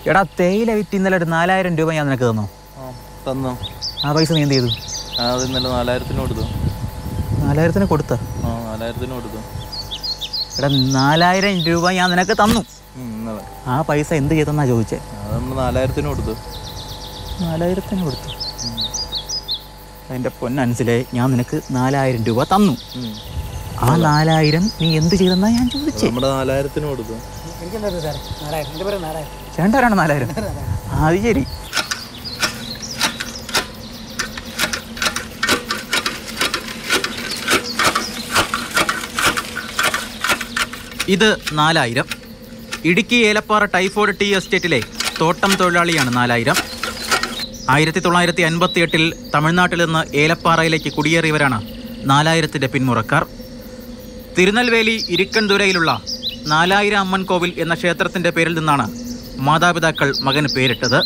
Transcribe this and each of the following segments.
എടാ തേയില വിറ്റ് ഇന്നലെ ഒരു നാലായിരം രൂപ ഞാൻ നിനക്ക് തന്നു ആ തന്നു ആ പൈസ നീ എന്ത് ചെയ്തു ആ അത് ഇന്നലെ നാലായിരത്തിന് കൊടുത്തു നാലായിരത്തിന് കൊടുത്ത ആ നാലായിരത്തിന് കൊടുത്തു എടാ നാലായിരം രൂപ ഞാൻ നിനക്ക് തന്നു ഉം, ഇന്നലെ ആ പൈസ എന്ത് ചെയ്തെന്നാ ചോദിച്ചേ അത് നമ്മൾ നാലായിരത്തിന് കൊടുത്തു നാലായിരത്തിന് കൊടുത്തു എൻ്റെ പൊന്നനുസരിച്ച് ഞാൻ നിനക്ക് നാലായിരം രൂപ തന്നു ഉം. ആ നാലായിരം നീ എന്ത് ചെയ്തെന്നാ ഞാൻ അത് ചോദിച്ചേ നമ്മുടെ നാലായിരത്തിന് കൊടുത്തു ചേണ്ടാരാണ് നാലായിരം ആ, അത് ശരി ഇത് നാലായിരം ഇടുക്കി ഏലപ്പാറ ടൈഫോയിഡ് ടീ എസ്റ്റേറ്റിലെ തോട്ടം തൊഴിലാളിയാണ് നാലായിരം ആയിരത്തി തൊള്ളായിരത്തി അൻപത്തി എട്ടിൽ തമിഴ്നാട്ടിൽ നിന്ന് ഏലപ്പാറയിലേക്ക് കുടിയേറിയവരാണ് നാലായിരത്തിൻ്റെ പിന്മുറക്കാർ തിരുനെൽവേലി ഇരിക്കൻതുരയിലുള്ള നാലായിരം അമ്മൻ കോവിൽ എന്ന ക്ഷേത്രത്തിന്റെ പേരിൽ നിന്നാണ് മാതാപിതാക്കൾ മകന് പേരിട്ടത്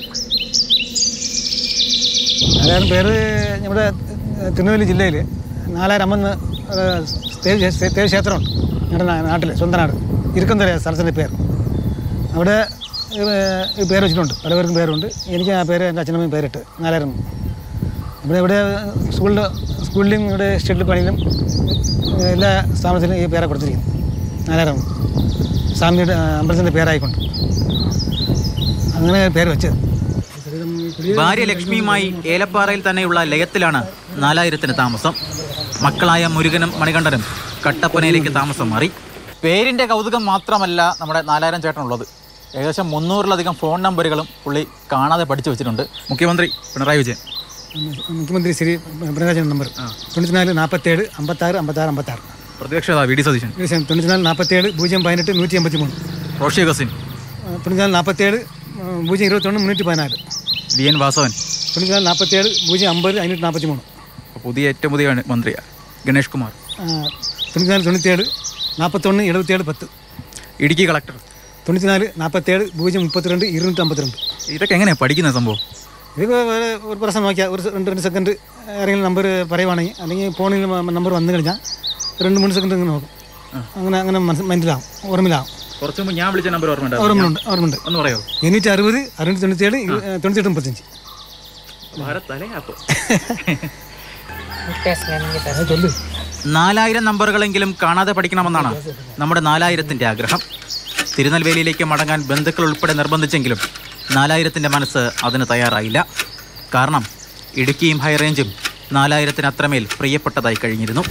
നാലായിരം പേര് നമ്മുടെ തിരുനെൽവേലി ജില്ലയിൽ നാലായിരം അമ്മെന്ന് ഒരു തേര് തേര് ക്ഷേത്രമുണ്ട് ഞങ്ങളുടെ നാ- നാട്ടിൽ സ്വന്തം നാട് ഇരിക്കുന്നര സ്ഥലത്തിൻ്റെ പേര് അവിടെ ഏഹ്, ഈ പേര് വെച്ചിട്ടുണ്ട് പലവർക്കും പേരുണ്ട് എനിക്ക് ആ പേര് എൻ്റെ അച്ഛനമ്മയും പേരിട്ട് നാലായിരം ഇവിടെ ഇവിടെ സ്കൂളിൽ സ്കൂളിലും ഇവിടെ സ്റ്റേറ്റിൽ പണിയിലും ഏഹ്, എല്ലാ സ്ഥാപനത്തിലും ഈ പേരെ കൊടുത്തിരിക്കുന്നു നാലായിരം സ്വാമിയുടെ അമ്പലത്തിൻ്റെ പേരായിക്കൊണ്ട് അങ്ങനെ പേര് വെച്ചത് ഭാര്യ ലക്ഷ്മിയുമായി ഏലപ്പാറയിൽ തന്നെയുള്ള ലയത്തിലാണ് നാലായിരത്തിന് താമസം മക്കളായ മുരുകനും മണികണ്ഠനും കട്ടപ്പനയിലേക്ക് താമസം മാറി പേരിന്റെ കൗതുകം മാത്രമല്ല നമ്മുടെ നാലായിരം ചേട്ടനുള്ളത് ഏകദേശം മുന്നൂറിലധികം ഫോൺ നമ്പറുകളും പുള്ളി കാണാതെ പഠിച്ചു വെച്ചിട്ടുണ്ട് മുഖ്യമന്ത്രി പിണറായി വിജയൻ മുഖ്യമന്ത്രി ശ്രീ പിണറായി നമ്പർ തൊണ്ണൂറ്റിനാല് നാൽപ്പത്തേഴ് അമ്പത്താറ് അമ്പത്താറ് അമ്പത്താറ് പ്രതിപക്ഷ വി ഡി സതീശൻ ഏകദേശം തൊണ്ണൂറ്റിനാല് നാൽപ്പത്തേഴ് പൂജ്യം പതിനെട്ട് നൂറ്റി അമ്പത്തി മൂന്ന് റോഷി ഗസിൻ തൊണ്ണൂറ്റിനാല് നാൽപ്പത്തേഴ് പൂജ്യം ഇരുപത്തൊന്ന് മുന്നൂറ്റി പതിനാല് വി എൻ വാസവൻ തൊണ്ണൂറ്റിനാല് നാൽപ്പത്തേഴ് പൂജ്യം അമ്പത് അഞ്ഞൂറ്റി നാൽപ്പത്തി മൂന്ന് പുതിയ ഏറ്റവും പുതിയ മന്ത്രി ഗണേഷ് കുമാർ തൊണ്ണൂറ്റിനാല് തൊണ്ണൂറ്റേഴ് നാൽപ്പത്തൊന്ന് എഴുപത്തേഴ് പത്ത് ഇടുക്കി കളക്ടർ തൊണ്ണൂറ്റിനാല് നാൽപ്പത്തേഴ് പൂജ്യം മുപ്പത്തിരണ്ട് ഇരുന്നൂറ്റി അമ്പത്തിരണ്ട് ഇതൊക്കെ എങ്ങനെയാണ് പഠിക്കുന്ന സംഭവം ഇത് വേറെ ഒരു പ്രശ്നം നോക്കിയാൽ ഒരു സെ- രണ്ട് രണ്ട് സെക്കൻഡ് ആരെങ്കിലും നമ്പർ പറയുവാണെങ്കിൽ അല്ലെങ്കിൽ ഫോണിൽ നമ്പർ വന്നു കഴിഞ്ഞാൽ രണ്ട് മൂന്ന് സെക്കൻഡ് ഇങ്ങനെ നോക്കും അങ്ങനെ അങ്ങനെ മനസ്സ് മൈൻഡിലാവും ഓർമ്മയിലാവും കുറച്ച് മുമ്പ് ഞാൻ വിളിച്ച നമ്പർ ഓർമ്മ ഓർമ്മയുണ്ട് ഓർമ്മയുണ്ട് ഒന്ന് പറയോ എണ്ണൂറ്റി അറുപത് അറുന്നൂറ്റി തൊണ്ണൂറ്റിയേഴ് ഇരു- ഏ, തൊണ്ണൂറ്റെട്ട് മുപ്പത്തഞ്ച് ഭാരത് അല്ലേ അപ്പോൾ അത് ചൊല്ല് നാലായിരം നമ്പറുകളെങ്കിലും കാണാതെ പഠിക്കണമെന്നാണ് നമ്മുടെ നാലായിരത്തിന്റെ ആഗ്രഹം തിരുനെൽവേലിയിലേക്ക് മടങ്ങാൻ ബന്ധുക്കൾ ഉൾപ്പെടെ നിർബന്ധിച്ചെങ്കിലും നാലായിരത്തിന്റെ മനസ്സ് അതിന് തയ്യാറായില്ല കാരണം ഇടുക്കിയും ഹൈറേഞ്ചും നാലായിരത്തിന് അത്രമേൽ പ്രിയപ്പെട്ടതായി കഴിഞ്ഞിരുന്നു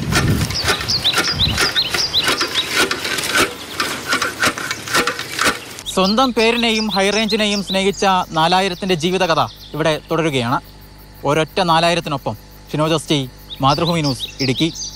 സ്വന്തം പേരിനെയും ഹൈറേഞ്ചിനെയും സ്നേഹിച്ച നാലായിരത്തിന്റെ ജീവിതകഥ ഇവിടെ തുടരുകയാണ് ഒരൊറ്റ നാലായിരത്തിനൊപ്പം ഷിനോജസ്റ്റി മാതൃഭൂമി ന്യൂസ് ഇടുക്കി